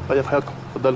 ايوه في حياتكم اتفضلوا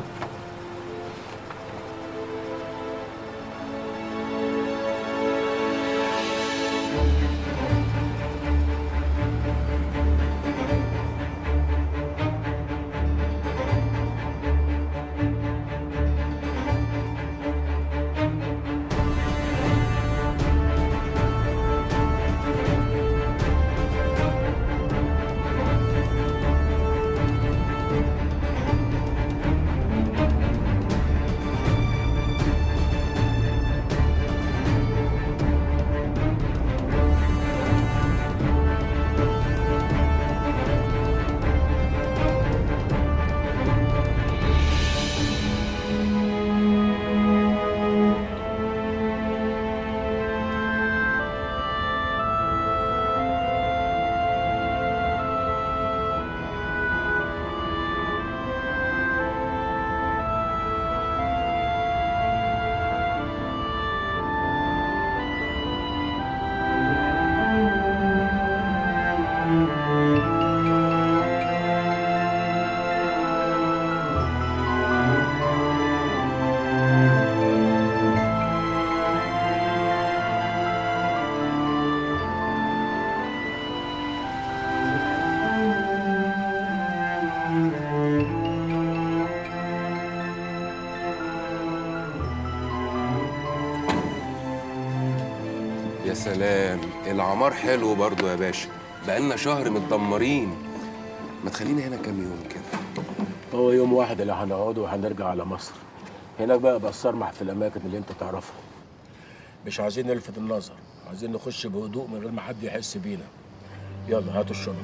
يا سلام العمار حلو برضو يا باشا بقالنا شهر متدمرين ما تخلينا هنا كام يوم كده هو يوم واحد اللي هنقعده وهنرجع على مصر هناك بقى بسترمح في الاماكن اللي انت تعرفها مش عايزين نلفت النظر عايزين نخش بهدوء من غير ما حد يحس بينا يلا هاتوا الشنط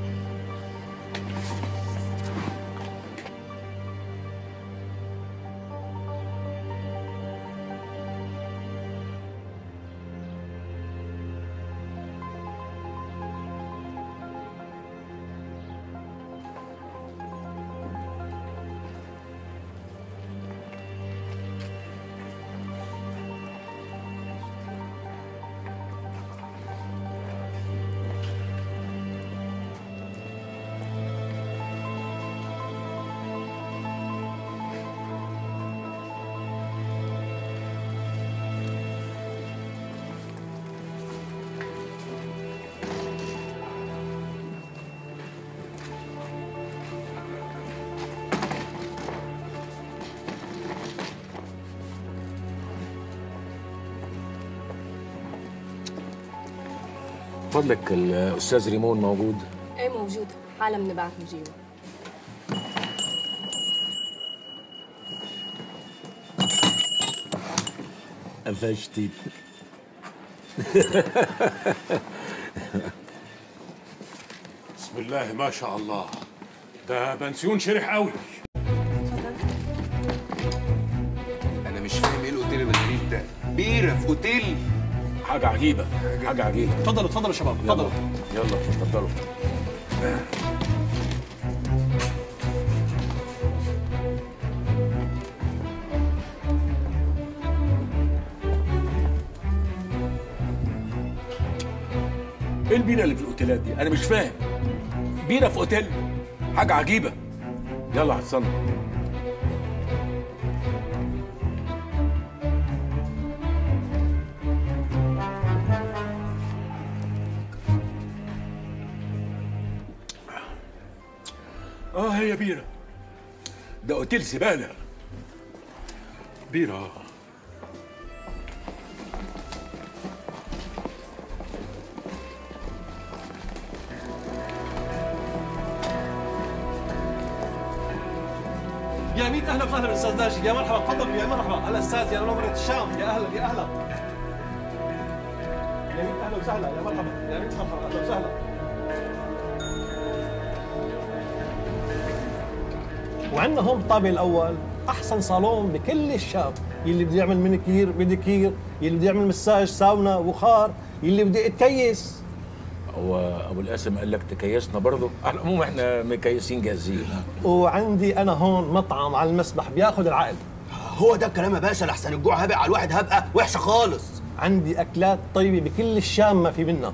فضلك الاستاذ ريمون موجود ايه موجود حالا بنبعت نجيبه قفشتي بسم الله ما شاء الله ده بنسيون شرح قوي انا مش فاهم ايه الاوتيل الغريب ده بيره في اوتيل حاجه عجيبه حاجه عجيبه اتفضلوا اتفضلوا يا شباب يلا اتفضلوا يلا اتفضلوا ايه البيره اللي في الاوتيلات دي؟ انا مش فاهم. بيره في اوتيل حاجه عجيبه. يلا حسن اه هي بيره. ده اوتيل زباله. بيره يا ميت اهلا وسهلا بالاستاذ ناجي يا مرحبا تفضلوا يا مرحبا هلا استاذ يا نورة الشام يا اهلا يا اهلا يا ميت اهلا وسهلا يا مرحبا يا ميت مرحبا اهلا وسهلا وعندنا هون بالطابق الاول احسن صالون بكل الشام يلي بده يعمل مينيكير بيديكير يلي بده يعمل مساج ساونا بخار يلي بده يتكيس هو ابو القاسم قال لك تكيسنا برضه على العموم احنا مكيسين جاهزين وعندي انا هون مطعم على المسبح بياخذ العقل هو ده الكلام يا باشا لحسن الجوع هبق على الواحد هبقه وحشه خالص عندي اكلات طيبه بكل الشام ما في منها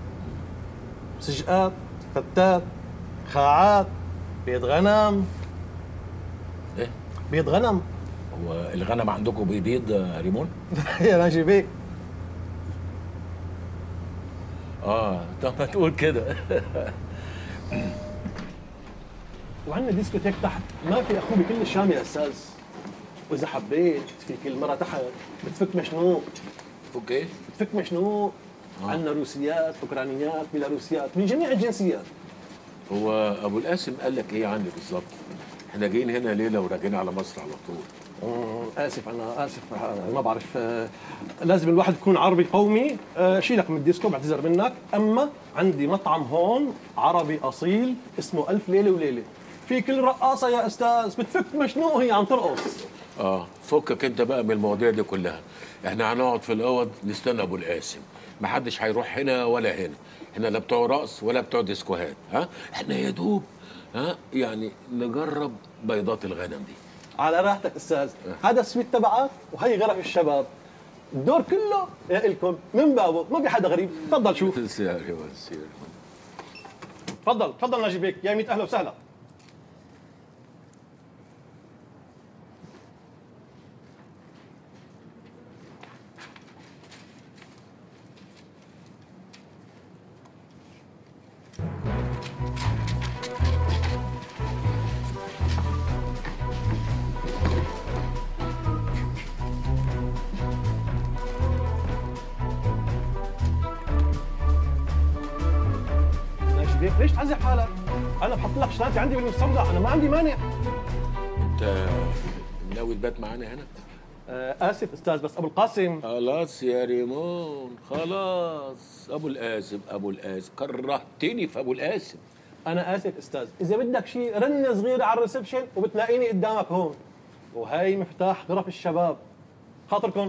سجقات فتات خاعات بيض غنم ايه بيض غنم هو الغنم عندكم بيبيض يا ريمون؟ يا ماشي بيك اه طب ما تقول كده وعندنا ديسكوتيك تحت ما في اخوه بكل الشام يا استاذ واذا حبيت في كل مره تحت بتفك مشنوق اوكي بتفك مشنوق عندنا روسيات اوكرانيات بيلاروسيات من جميع الجنسيات هو ابو القاسم قال لك ايه عني بالظبط؟ احنا جايين هنا ليله وراجعين على مصر على طول آه، اسف انا اسف آه، ما بعرف آه، لازم الواحد يكون عربي قومي آه، شيلك من الديسكو بعتذر منك اما عندي مطعم هون عربي اصيل اسمه الف ليله وليله في كل رقاصه يا استاذ بتفك مشنوق هي عم ترقص اه فكك انت بقى من المواضيع دي كلها احنا هنقعد في الاوض نستنى ابو القاسم محدش هيروح هنا ولا هنا احنا لا بتوع رقص ولا بتوع ديسكوهات ها احنا يا دوب ها يعني نجرب بيضات الغنم دي على راحتك استاذ هذا السويت تبعك وهي غرف الشباب الدور كله لكم من بابه ما في حدا غريب تفضل شوف سياري وسياري تفضل تفضل ناجي بيك يا ميت اهلا وسهلا ناجي بيك ليش تعذب حالك؟ انا بحط لك شنطتي عندي بالمستودع انا ما عندي مانع انت ناوي تبات معانا هنا آه اسف استاذ بس ابو القاسم خلاص يا ريمون خلاص ابو القاسم ابو القاسم كرهتني في ابو القاسم انا اسف استاذ اذا بدك شيء رنه صغيره على الريسبشن وبتلاقيني قدامك هون وهي مفتاح غرف الشباب خاطركم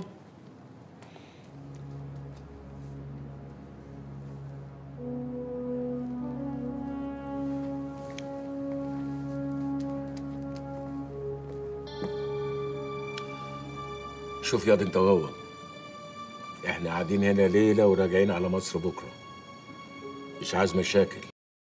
شوف ياض انت وهو احنا قاعدين هنا ليله وراجعين على مصر بكره مش عايز مشاكل